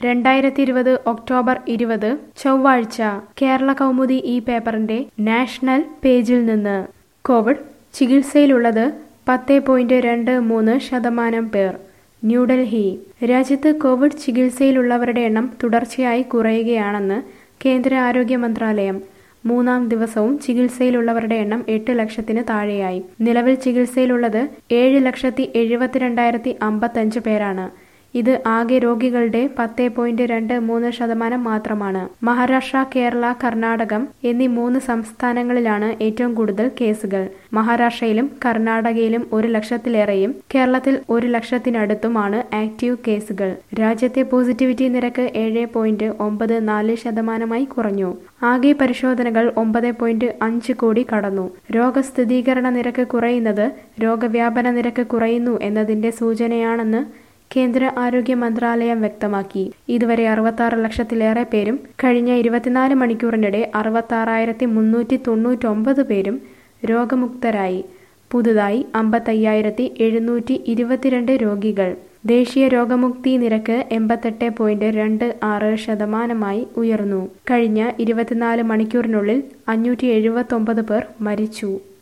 രണ്ടായിരത്തി ഇരുപത് ഒക്ടോബർ ഇരുപത് ചൊവ്വാഴ്ച കേരള കൗമുദി ഈ പേപ്പറിന്റെ നാഷണൽ പേജിൽ നിന്ന് കോവിഡ് ചികിത്സയിലുള്ളത് പത്ത് പോയിന്റ് രണ്ട് മൂന്ന് ശതമാനം പേർ ന്യൂഡൽഹി രാജ്യത്ത് കോവിഡ് ചികിത്സയിലുള്ളവരുടെ എണ്ണം തുടർച്ചയായി കുറയുകയാണെന്ന് കേന്ദ്ര ആരോഗ്യ മന്ത്രാലയം മൂന്നാം ദിവസവും ചികിത്സയിലുള്ളവരുടെ എണ്ണം എട്ട് ലക്ഷത്തിന് താഴെയായി നിലവിൽ ചികിത്സയിലുള്ളത് ഏഴ് ലക്ഷത്തി എഴുപത്തിരണ്ടായിരത്തി അമ്പത്തഞ്ച് പേരാണ് ഇത് ആകെ രോഗികളുടെ പത്ത് പോയിന്റ് രണ്ട് മൂന്ന് ശതമാനം മാത്രമാണ് മഹാരാഷ്ട്ര കേരള കർണാടകം എന്നീ മൂന്ന് സംസ്ഥാനങ്ങളിലാണ് ഏറ്റവും കൂടുതൽ കേസുകൾ മഹാരാഷ്ട്രയിലും കർണാടകയിലും ഒരു ലക്ഷത്തിലേറെയും കേരളത്തിൽ ഒരു ലക്ഷത്തിനടുത്തുമാണ് ആക്റ്റീവ് കേസുകൾ രാജ്യത്തെ പോസിറ്റിവിറ്റി നിരക്ക് ഏഴ് പോയിന്റ് ഒമ്പത് നാല് ശതമാനമായി കുറഞ്ഞു ആകെ പരിശോധനകൾ ഒമ്പത് പോയിന്റ് അഞ്ച് കോടി കടന്നു രോഗസ്ഥിരീകരണ നിരക്ക് കുറയുന്നത് രോഗവ്യാപന നിരക്ക് കുറയുന്നു എന്നതിന്റെ സൂചനയാണെന്ന് കേന്ദ്ര ആരോഗ്യ മന്ത്രാലയം വ്യക്തമാക്കി ഇതുവരെ അറുപത്താറ് ലക്ഷത്തിലേറെ പേരും കഴിഞ്ഞ ഇരുപത്തിനാല് മണിക്കൂറിനിടെ അറുപത്താറായിരത്തി മുന്നൂറ്റി തൊണ്ണൂറ്റൊമ്പത് പേരും രോഗമുക്തരായി പുതുതായി അമ്പത്തയ്യായിരത്തി എഴുന്നൂറ്റി ഇരുപത്തിരണ്ട് രോഗികൾ ദേശീയ രോഗമുക്തി നിരക്ക് എൺപത്തെട്ട് പോയിന്റ് രണ്ട് ആറ് ശതമാനമായി ഉയർന്നു കഴിഞ്ഞ ഇരുപത്തിനാല് മണിക്കൂറിനുള്ളിൽ അഞ്ഞൂറ്റി എഴുപത്തൊമ്പത് പേർ മരിച്ചു